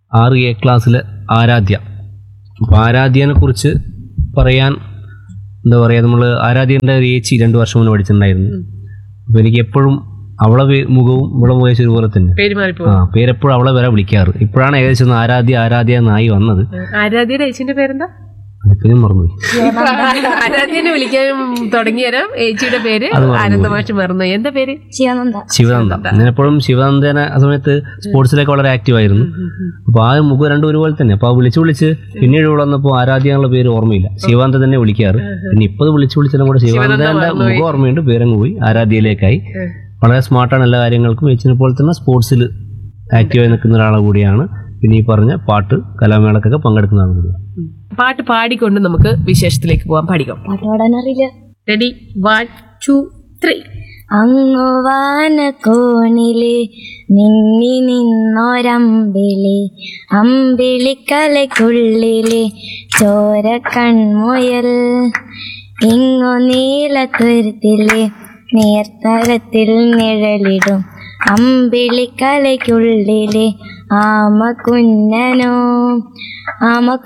ആറ് എ ക്ലാസ്സിലെ ആരാധ്യ അപ്പോൾ ആരാധ്യനെ കുറിച്ച് പറയാൻ എന്താ പറയുക നമ്മൾ ആരാധ്യൻ്റെ ഒരു ഏച്ചി രണ്ട് വർഷം മുന്നേ പഠിച്ചിട്ടുണ്ടായിരുന്നു അപ്പോൾ എനിക്ക് എപ്പോഴും അവളെ പേ- മുഖവും ഇവിടെ മുഖേശം ഒരുപോലെ തന്നെ പേര് മാറിപ്പോ ആ പേരെപ്പോഴും അവളെ വരെ വിളിക്കാറ് ഇപ്പോഴാണ് ഏകദേശം ഒന്ന് ആരാധ്യ ആരാധ്യ എന്നായി വന്നത് ആരാധ്യയുടെ ഏച്ചിന്റെ പേരെന്താ അതിപ്പോൾ ഞാൻ മറന്നുപോയി ആരാധ്യനെ വിളിക്കാൻ തുടങ്ങിയരം ഏച്ചിയുടെ പേര് അത് മറന്നുപോയി. ആനന്ദമാഷ് മറന്നു എന്താ പേര് ശിവാനന്ദ ശിവനന്ദ ഞാൻ എപ്പോഴും ശിവനന്ദനെ ആ സമയത്ത് സ്പോർട്സിലേക്ക് വളരെ ആക്റ്റീവ് ആയിരുന്നു അപ്പോൾ ആ മുഖം രണ്ടും ഒരുപോലെ തന്നെ അപ്പോൾ ആ വിളിച്ച് വിളിച്ച് പിന്നീട് ഇവിടെ വന്നപ്പോൾ ആരാധ്യ എന്നുള്ള പേര് ഓർമ്മയില്ല ശിവാനന്ദ തന്നെ വിളിക്കാറ് പിന്നെ ഇപ്പോൾ വിളിച്ച് വിളിച്ചാലും കൂടെ ശിവാനന്ദന്റെ മുഖം ഓർമ്മയുണ്ട് പേരങ്ങ് പോയി ആരാധ്യയിലേക്കായി വളരെ സ്മാർട്ടാണ് എല്ലാ കാര്യങ്ങൾക്കും ഏച്ചിനെ പോലെ തന്നെ സ്പോർട്സിൽ ആക്റ്റീവായി നിൽക്കുന്ന ഒരാളെ കൂടിയാണ് പിന്നെ ഈ പറഞ്ഞ പാട്ട് കലാമേളക്കൊക്കെ പങ്കെടുക്കുന്ന ആൾ കൂടിയാണ് പാട്ട് പാടിക്കൊണ്ട് നമുക്ക് വിശേഷത്തിലേക്ക് പോവാം പഠിക്കാം പാട്ട് പാടാനറിയില്ല റെഡി വൺ ടു ത്രീ അങ്ങു വാനക്കോണില് മിന്നി നിന്നൊരമ്പിളി അമ്പിളിക്കലയ്ക്കുള്ളില് ചോര കൺമുയൽ ഇങ്ങു നീലത്തുരുത്തില് നേർത്തരത്തിൽ നിഴലിടും അമ്പിളിക്കലയ്ക്കുള്ളില് ആമ കുഞ്ഞനോ ആമ